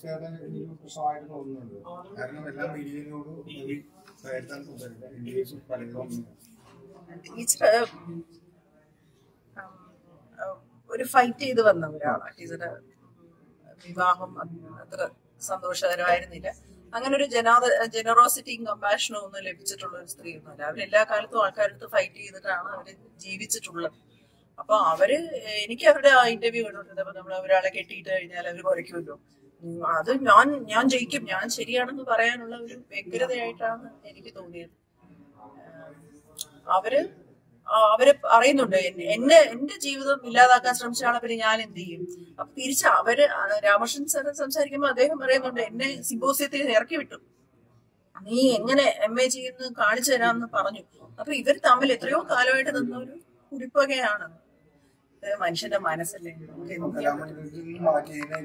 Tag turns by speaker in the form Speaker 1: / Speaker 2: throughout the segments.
Speaker 1: ടീച്ചറുടെ ഒരു പ്രശ്നമായിട്ട് തോന്നുന്നുണ്ട് കാരണം എല്ലാ മീഡിയയിലോട് ഈ കയറ്റാൻ തുടങ്ങില്ല ഇന്ത്യയിൽ പലരും
Speaker 2: ടീച്ചർ ഒരു ഫൈറ്റ് ചെയ്ത് വന്ന ഒരാളാണ് ടീച്ചറുടെ വിവാഹം അത്ര സന്തോഷകരമായിരുന്നില്ല അങ്ങനെ ഒരു ജനാദ ജനറോസിറ്റിയും കമ്പാഷനും ഒന്നും ലഭിച്ചിട്ടുള്ള ഒരു സ്ത്രീ ഒന്നുമല്ല അവരെല്ലാ കാലത്തും ആൾക്കാരടുത്ത് ഫൈറ്റ് ചെയ്തിട്ടാണ് അവര് ജീവിച്ചിട്ടുള്ളത് അപ്പൊ അവര് എനിക്ക് അവരുടെ ആ ഇന്റർവ്യൂ കണ്ടിട്ടുണ്ട് നമ്മൾ ഒരാളെ കെട്ടിയിട്ട് കഴിഞ്ഞാൽ അവർ കുറയ്ക്കുമല്ലോ ഉം, അത് ഞാൻ ഞാൻ ജയിക്കും ഞാൻ ശരിയാണെന്ന് പറയാനുള്ള ഒരു വ്യഗ്രതയായിട്ടാണ് എനിക്ക് തോന്നിയത് ആഹ് അവര് ആ, അവര് പറയുന്നുണ്ട് എന്നെ- എന്നെ എന്റെ ജീവിതം ഇല്ലാതാക്കാൻ ശ്രമിച്ച ആളെ പിന്നെ ഞാൻ എന്ത് ചെയ്യും അപ്പൊ തിരിച്ച് അവര് ആ, രാമകൃഷ്ണൻ സാർ സംസാരിക്കുമ്പോൾ അദ്ദേഹം പറയുന്നുണ്ട് എന്നെ സിമ്പോസിയത്തിൽ ഇറക്കി വിട്ടു നീ എങ്ങനെ എം എ ചെയ്യുന്നു കാണിച്ചു തരാമെന്ന് പറഞ്ഞു അപ്പൊ ഇവർ തമ്മിൽ എത്രയോ കാലമായിട്ട് നിന്ന ഒരു കുടിപ്പകയാണ് ഇത് മനുഷ്യന്റെ മനസ്സല്ലേ നമുക്ക് എന്ത് ചെയ്യാൻ പറ്റും?
Speaker 1: കലാമണ്ഡലത്തിൽ മാറ്റിയതിനെ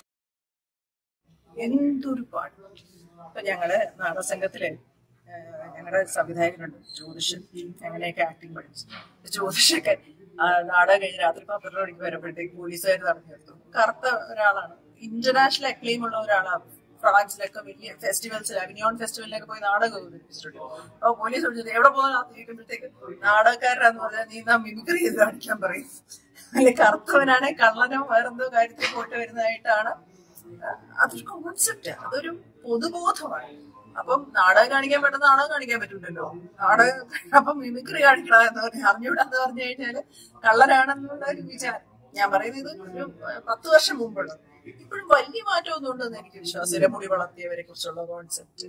Speaker 2: എന്തൊരു പാട്ട് ഇപ്പൊ ഞങ്ങള് നാടകസംഘത്തില് ഞങ്ങളുടെ സംവിധായകനുണ്ട് ജ്യോതിഷൻ അങ്ങനെയൊക്കെ ആക്ടിങ് പഠിച്ചു ജ്യോതിഷൊക്കെ ആ, നാടകം കഴിഞ്ഞ് രാത്രി പന്ത്രണ്ട് മണിക്ക് വരുമ്പോഴത്തേക്ക് പോലീസുകാർ നടന്നു നിർത്തും കറുത്ത ഒരാളാണ് ഇന്റർനാഷണൽ അക്ലെയിം ഉള്ള ഒരാളാണ് ഫ്രാൻസിലൊക്കെ വലിയ ഫെസ്റ്റിവൽസിൽ അവിനിയോൺ ഫെസ്റ്റിവലിലൊക്കെ പോയി നാടകം അവതരിപ്പിച്ചിട്ടുണ്ട് അപ്പൊ പോലീസ് വിളിച്ചത് എവിടെ പോകാൻ ചോദിക്കുമ്പോഴത്തേക്ക് നാടകക്കാരനാന്ന് പറഞ്ഞാൽ നീ നാ മിമിക്രി ചെയ്ത് കാണിക്കാൻ പറയും അല്ലെ കറുത്തവനാണെ കള്ളനോ വേറെന്തോ കാര്യത്തിൽ പോയിട്ട് വരുന്നതായിട്ടാണ് അതൊരു കോൺസെപ്റ്റ് അതൊരു പൊതുബോധമാണ് അപ്പം നാടകം കാണിക്കാൻ പറ്റുന്ന നാടകം കാണിക്കാൻ പറ്റൂലല്ലോ നാടകം അപ്പം മിമിക്രി കാണിക്കണം എന്ന് പറഞ്ഞ് അറിഞ്ഞൂടാന്ന് പറഞ്ഞു കഴിഞ്ഞാല് കള്ളനാണെന്നുള്ള ഒരു വിചാരം ഞാൻ പറയുന്നത് ഇത് ഒരു ഏഹ്, പത്ത് വർഷം മുമ്പുള്ളത് ഇപ്പോഴും വലിയ മാറ്റമൊന്നും ഉണ്ടെന്ന് എനിക്ക് വിശ്വാസമില്ല മുടി വളർത്തിയവരെ കുറിച്ചുള്ള കോൺസെപ്റ്റ്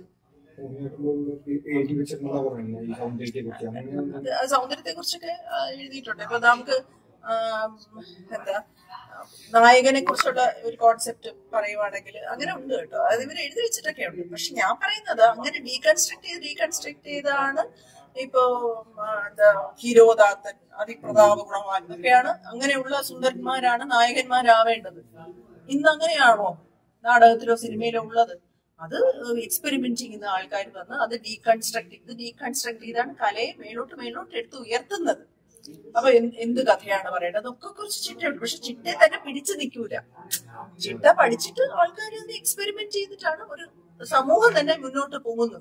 Speaker 1: എഴുതി വെച്ചിട്ടുള്ള പറയുന്നത് ഈ സൗന്ദര്യത്തെ കുറിച്ച് അങ്ങനെ
Speaker 2: സൗന്ദര്യത്തെ കുറിച്ചൊക്കെ എഴുതിയിട്ടുണ്ട് ഇപ്പൊ നമുക്ക് ആം, എന്താ നായകനെ കുറിച്ചുള്ള ഒരു കോൺസെപ്റ്റ് പറയുവാണെങ്കിൽ അങ്ങനെ ഉണ്ട് കേട്ടോ അത് ഇവർ എഴുതി വെച്ചിട്ടൊക്കെ ഉണ്ട് പക്ഷെ ഞാൻ പറയുന്നത് അങ്ങനെ ഡീകൺസ്ട്രക്ട് ചെയ്ത് ഡീകൺസ്ട്രക്ട് ചെയ്താണ് ഇപ്പോ ആ, എന്താ ഹീരോദാത്തൻ അതിപ്രതാപ ഗുണവാൻ ഒക്കെയാണ് അങ്ങനെയുള്ള സുന്ദരന്മാരാണ് നായകന്മാരാവേണ്ടത് ഇന്ന് അങ്ങനെയാണോ നാടകത്തിലോ സിനിമയിലോ ഉള്ളത് അത് എക്സ്പെരിമെന്റ് ചെയ്യുന്ന ആൾക്കാർ വന്ന് അത് ഡീകൺസ്ട്രക്ട് ചെയ്ത് ഡീകൺസ്ട്രക്ട് ചെയ്താണ് കലയെ മേലോട്ട് മേലോട്ട് എടുത്ത് ഉയർത്തുന്നത് അപ്പൊ എന്ത് എന്ത് കഥയാണ് പറയേണ്ടത് അതൊക്കെ കുറിച്ച് ചിട്ടയുണ്ട് പക്ഷെ ചിട്ടയെ തന്നെ പിടിച്ചു നിൽക്കൂല ചിട്ട പഠിച്ചിട്ട് ആൾക്കാർ അത് എക്സ്പെരിമെന്റ് ചെയ്തിട്ടാണ് ഒരു സമൂഹം തന്നെ മുന്നോട്ട് പോകുന്നത്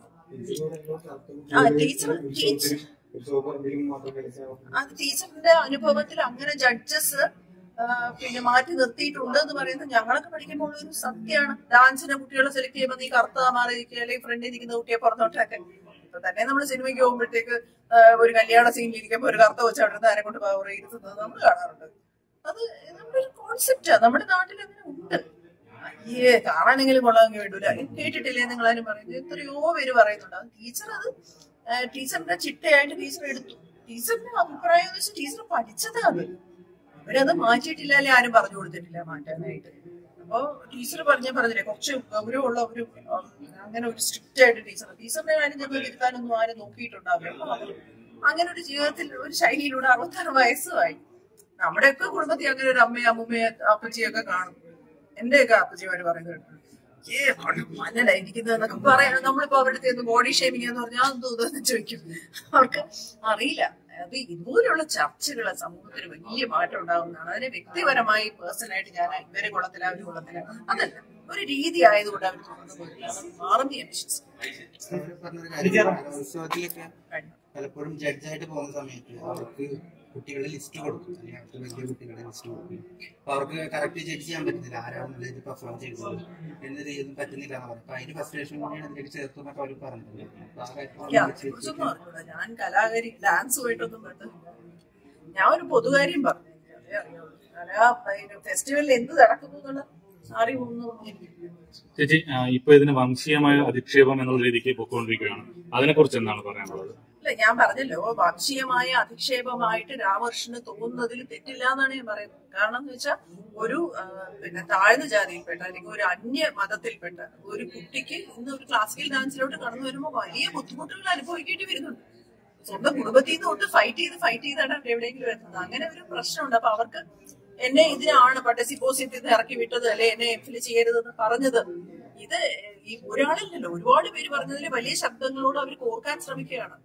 Speaker 2: ആ ടീച്ചർ ടീച്ചർ
Speaker 1: സൂപ്പർബിലും മാത്രം കളിച്ചാൽ
Speaker 2: അത് ടീച്ചറിന്റെ അനുഭവത്തിൽ അങ്ങനെ ജഡ്ജസ് പിന്നെ മാറ്റി നിർത്തിയിട്ടുണ്ട് എന്ന് പറയുന്നത് ഞങ്ങളൊക്കെ പഠിക്കുമ്പോൾ ഒരു സത്യമാണ് ഡാൻസിന് കുട്ടികളെ സെലക്ട് ചെയ്യുമ്പോൾ നീ കറുത്ത മാറിയിരിക്കുക അല്ലെങ്കിൽ ഫ്രണ്ടിൽ ഇരിക്കുന്ന കുട്ടിയെ പുറത്തോട്ടൊക്കെ ഇപ്പൊ തന്നെ നമ്മൾ സിനിമയ്ക്ക് പോകുമ്പോഴത്തേക്ക് ആ, ഒരു കല്യാണ സീനിൽ ഇരിക്കുമ്പോൾ ഒരു കറുത്ത വെച്ച് അവിടെ ആരെ കൊണ്ട് പവർ ഇരുത്തുന്നത് നമ്മൾ കാണാറുണ്ട് അത് നമ്മുടെ ഒരു കോൺസെപ്റ്റാ നമ്മുടെ നാട്ടിൽ അങ്ങനെ ഉണ്ട് അയ്യേ കാണാനെങ്കിലും കൊള്ളാമെങ്കിൽ വേണ്ടൂല കേട്ടിട്ടില്ലേ നിങ്ങൾ ആരും പറയുന്നത് എത്രയോ പേര് പറയുന്നുണ്ട് അത് ടീച്ചർ അത് ആ, ടീച്ചറിന്റെ ചിട്ടയായിട്ട് ടീച്ചർ എടുത്തു ടീച്ചറിന്റെ അഭിപ്രായം എന്ന് വെച്ചാൽ ടീച്ചർ പഠിച്ചതാ അത് അവരത് മാറ്റിയിട്ടില്ല അല്ലെ ആരും പറഞ്ഞു കൊടുത്തിട്ടില്ല മാറ്റാനായിട്ട് അപ്പൊ ടീച്ചർ പറഞ്ഞ പറഞ്ഞില്ലേ കുറച്ച് ഗൗരവമുള്ള ഒരു ഉം, അങ്ങനെ ഒരു സ്ട്രിക്റ്റ് ആയിട്ട് ടീച്ചർ ടീച്ചറിന്റെ കാര്യം ഞങ്ങൾ തിരുത്താനൊന്നും ആരും നോക്കിയിട്ടുണ്ടാവില്ല അപ്പൊ അവര് അങ്ങനെ ഒരു ജീവിതത്തിൽ ഒരു ശൈലിയിലൂടെ അറുപത്താറ് വയസ്സുമായി നമ്മുടെയൊക്കെ കുടുംബത്തിൽ അങ്ങനെ ഒരു അമ്മയും അമ്മൂമ്മയും അപ്പച്ചിയൊക്കെ കാണും എന്റെയൊക്കെ അപ്പച്ചിമാര് പറയുന്നത് കേട്ടിട്ടുണ്ട്. ഏ മഞ്ഞല ഇരിക്കുന്നതെന്നൊക്കെ പറയണം നമ്മളിപ്പോ അവരുടെ അടുത്ത് ബോഡി ഷേമിംഗ് എന്ന് പറഞ്ഞാൽ എന്തോ ഇതെന്ന് ചോദിക്കും അവർക്ക് അറിയില്ല അത് ഇതുപോലെയുള്ള ചർച്ചകൾ സമൂഹത്തിൽ വലിയ മാറ്റം ഉണ്ടാകുന്നതാണ് അതിനെ വ്യക്തിപരമായി പേഴ്സണലായിട്ട് ഞാൻ ഇവരെ കൊള്ളത്തില്ല അവര് കൊള്ളത്തില്ല അതല്ല ഒരു രീതി ആയതുകൊണ്ട് അവർ മാറുന്ന ഞാൻ വിശ്വസിക്കുന്നു
Speaker 3: അവര് പറഞ്ഞൊരു കാര്യം കലോത്സവത്തിലൊക്കെ
Speaker 2: കഴിഞ്ഞു.
Speaker 3: പലപ്പോഴും ജഡ്ജായിട്ട് പോകുന്ന സമയത്ത് അവർക്ക് കുട്ടികളുടെ ലിസ്റ്റ് കൊടുക്കും അല്ലെങ്കിൽ അവർക്ക് വലിയ കുട്ടികളുടെ ലിസ്റ്റ് കൊടുക്കും അപ്പൊ അവർക്ക് കറക്റ്റ് ജഡ്ജ് ചെയ്യാൻ പറ്റുന്നില്ല ആരാണ് നല്ലത് പെർഫോം ചെയ്തത് എന്നത് ചെയ്തും പറ്റുന്നില്ല എന്ന് പറയും അപ്പൊ അതിന് ഫ്രസ്ട്രേഷൻ കൂടിയാണ് ഇതിലേക്ക് ചേർത്തുന്നൊക്കെ അവർ പറഞ്ഞിട്ടുണ്ട് അപ്പൊ ആ
Speaker 2: എനിക്ക്
Speaker 3: കാര്യത്തിൽ
Speaker 2: അതിനെക്കുറിച്ചൊന്നും അറിഞ്ഞൂടാ ഞാൻ കലാകാരി ഡാൻസുമായിട്ടൊന്നും ബന്ധമില്ല ഞാൻ ഒരു പൊതുകാര്യം പറഞ്ഞു അതേ അറിയുള്ളൂ കലാ ഫെസ്റ്റിവലിൽ എന്ത് നടക്കുന്നു എന്നുള്ള അറിവൊന്നും എനിക്കില്ല
Speaker 4: ചേച്ചി ആ, ഇപ്പൊ ഇതിന് വംശീയമായ അധിക്ഷേപം എന്നുള്ള രീതിക്ക് പോയിക്കൊണ്ടിരിക്കുകയാണ് അതിനെ കുറിച്ച് എന്താണ് പറയാനുള്ളത്
Speaker 2: അല്ല ഞാൻ പറഞ്ഞല്ലോ വംശീയമായ അധിക്ഷേപമായിട്ട് രാമകൃഷ്ണന് തോന്നുന്നതിൽ തെറ്റില്ല എന്നാണ് ഞാൻ പറയുന്നത് കാരണം എന്ന് വെച്ചാൽ ഒരു ആ, പിന്നെ താഴ്ന്ന ജാതിയിൽപ്പെട്ട അല്ലെങ്കിൽ ഒരു അന്യ മതത്തിൽപ്പെട്ട ഒരു കുട്ടിക്ക് ഇന്ന് ഒരു ക്ലാസിക്കൽ ഡാൻസിലോട്ട് കടന്നു വരുമ്പോൾ വലിയ ബുദ്ധിമുട്ടുകൾ അനുഭവിക്കേണ്ടി വരുന്നുണ്ട് സ്വന്തം കുടുംബത്തിൽ നിന്ന് തൊട്ട് ഫൈറ്റ് ചെയ്ത് ഫൈറ്റ് ചെയ്താണ് അവർ എവിടെയെങ്കിലും വരുന്നത് അങ്ങനെ ഒരു പ്രശ്നമുണ്ട് അപ്പൊ അവർക്ക് എന്നെ ഇതിനാണ് പട്ടസിപ്പോസിയത്തിൽ നിന്ന് ഇറക്കി വിട്ടത് അല്ലെ എന്നെ എംഫിൽ ചെയ്യരുതെന്ന് പറഞ്ഞത് ഇത് ഈ ഒരാളില്ലല്ലോ ഒരുപാട് പേര് പറഞ്ഞതിൽ വലിയ ശബ്ദങ്ങളോട് അവർ കോർക്കാൻ ശ്രമിക്കുകയാണ്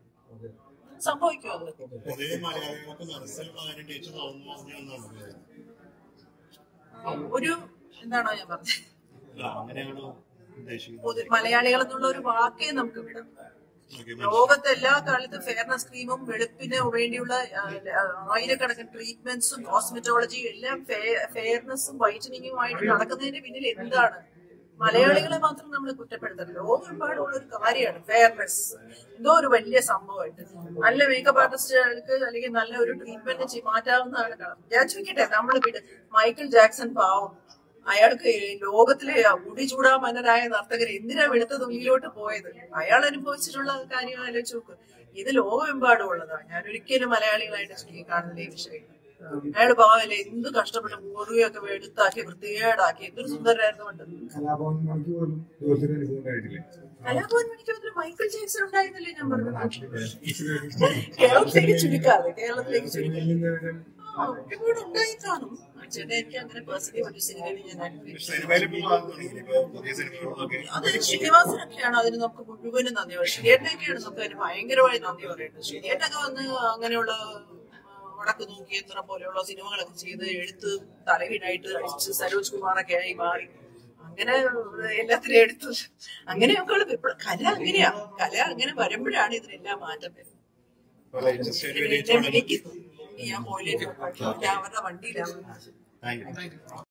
Speaker 2: സംഭവിക്കും അത്
Speaker 5: പൊതുവെ മലയാളികൾക്ക് മനസ്സിലാകാനും ടീച്ചർ തോന്നുന്നു എന്നാണ്
Speaker 2: ഒരു എന്താണോ ഞാൻ പറഞ്ഞത്
Speaker 5: ആ, അങ്ങനെയാണോ ഉദ്ദേശിക്കുന്നത്
Speaker 2: പൊതു മലയാളികൾ എന്നുള്ള ഒരു വാക്കേ നമുക്ക് വിടാം
Speaker 5: ഓക്കെ
Speaker 2: ലോകത്തെ എല്ലാ കാലത്തും ഫെയർനെസ് ക്രീമും വെളുപ്പിന് വേണ്ടിയുള്ള ആ, ആ, ആയിരക്കണക്കിന് ട്രീറ്റ്മെന്റ്സും കോസ്മെറ്റോളജിയും എല്ലാം ഫെയർനെസ്സും വൈറ്റനിങ്ങുമായിട്ട് നടക്കുന്നതിന് പിന്നിൽ എന്താണ് മലയാളികളെ മാത്രം നമ്മൾ കുറ്റപ്പെടുത്തരുത് ലോകമെമ്പാടുള്ള ഒരു കാര്യമാണ് ഫെയർനെസ് എന്തോ ഒരു വലിയ സംഭവമായിട്ട് നല്ല മേക്കപ്പ് ആർട്ടിസ്റ്റുകൾക്ക് അല്ലെങ്കിൽ നല്ല ഒരു ട്രീറ്റ്മെന്റ് മാറ്റാവുന്നതാണ് കാണാം ഞാൻ ചോദിക്കട്ടെ നമ്മൾ വിട് മൈക്കിൾ ജാക്സൺ പാവം അയാൾക്ക് ഈ ലോകത്തിലെ മുടി ചൂടാമന്നരായ നർത്തകർ എന്തിനാ വെളുത്ത തുള്ളിയിലോട്ട് പോയത് അയാൾ അനുഭവിച്ചിട്ടുള്ള കാര്യം ആലോചിച്ച് നോക്ക് ഇത് ലോകമെമ്പാടും ഉള്ളതാണ് ഞാൻ ഒരിക്കലും മലയാളികളായിട്ട് ചുരുക്കി കാണുന്നില്ല ഈ വിഷയം അയാൾ പാവല്ലേ എന്ത് കഷ്ടപ്പെട്ട് മുറിയൊക്കെ വെളുത്താക്കി വൃത്തികേടാക്കി എന്തൊരു സുന്ദരമായിരുന്നു പണ്ട്
Speaker 1: കലാഭവൻ മണിക്ക് പോലും ഇതുപോലത്തെ അനുഭവം ഉണ്ടായിട്ടില്ലേ
Speaker 2: കലാഭവൻ മണിക്ക് മൈക്കിൾ ജാക്സൺ ഉണ്ടായിരുന്നില്ലേ ഞാൻ പറഞ്ഞത് കേരളത്തിലേക്ക് ചുരുക്കാതെ കേരളത്തിലേക്ക് ചുരുക്കാതെ ആ, ഒരുപാട് ഉണ്ടായി കാണും ചേട്ടാ എനിക്ക് അങ്ങനെ പേഴ്സണലി ഒരു സിനിമയിൽ ഞാൻ അനുഭവിച്ചു
Speaker 5: സിനിമയിലും പോകാൻ തുടങ്ങി ഇപ്പൊ പുതിയ സിനിമകളൊക്കെ
Speaker 2: അത് ശ്രീനിവാസനൊക്കെയാണ് അതിന് നമുക്ക് മുഴുവനും നന്ദി പറയുന്നത് ശ്രീയേട്ടനൊക്കെയാണ് നമുക്ക് അതിന് ഭയങ്കരമായി നന്ദി പറയുന്നത് ശ്രീയേട്ടൊക്കെ വന്ന് അങ്ങനെയുള്ള ആ, വടക്ക് നോക്കി എത്ര പോലെയുള്ള സിനിമകളൊക്കെ ചെയ്ത് എഴുത്ത് തലവീടായിട്ട് അടിച്ച് സരോജ് കുമാറൊക്കെ ആയി മാറി അങ്ങനെ എല്ലാത്തിനും എടുത്ത് അങ്ങനെയൊക്കെ ഉള്ള വിപ്ലവ കല അങ്ങനെയാ കല അങ്ങനെ വരുമ്പോഴാണ് ഇതിനെല്ലാം മാറ്റം വരുന്നത്
Speaker 5: ലേറ്റസ്റ്റ് ഒരു
Speaker 2: എന്നെ
Speaker 5: വിളിച്ചോളൂ
Speaker 2: വിളിക്കുന്നു ഞാൻ പോയില്ലേ ഞാൻ അവരുടെ വണ്ടിയിലാണ്
Speaker 5: താങ്ക് യു